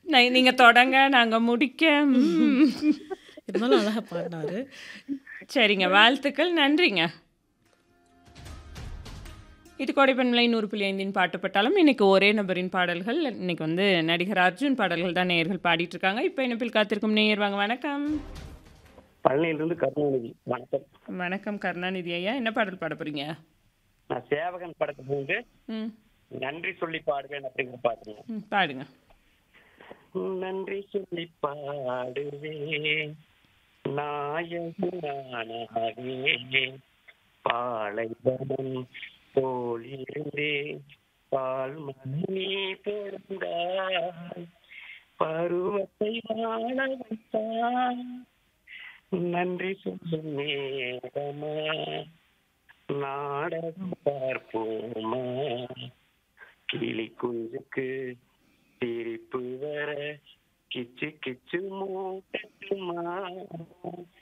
நை- நீங்க தொடங்க நாங்க முடிக்க ம். இருந்தாலும் அழகா பாடினாரு சரிங்க வாழ்த்துக்கள் நன்றிங்க இது கோடைப்பண்பலை நூறு புள்ளி ஐந்தின் பாட்டுப்பட்டாலும் இன்னைக்கு ஒரே நபரின் பாடல்கள் இன்னைக்கு வந்து நடிகர் அர்ஜுன் பாடல்கள் தான் நேயர்கள் பாடிட்டு இருக்காங்க இப்போ இணைப்பில் காத்திருக்கும் நேயர் வாங்க வணக்கம் பழனியிலிருந்து கருணாநிதி வணக்கம் வணக்கம் கருணாநிதி ஐயா என்ன பாடல் பாட போறீங்க நான் சேவகன் படத்துக்கு வந்து ம் நன்றி சொல்லி பாடுவேன் அப்படிங்கிற பாட்டுங்க ம், பாடுங்க நன்றி சொல்லி பாடுவேன் நாயகனாகவே பாலைவனம் போலிருந்தேன் பால் மணி பொருந்தாய் பருவத்தை வாழ வைத்தாய் நன்றி சொல்லும் நேரமா நாடகம் பார்ப்போமா கிளி குஞ்சுக்கு சிரிப்பு வர கிச்சு கிச்சு மூட்டட்டுமா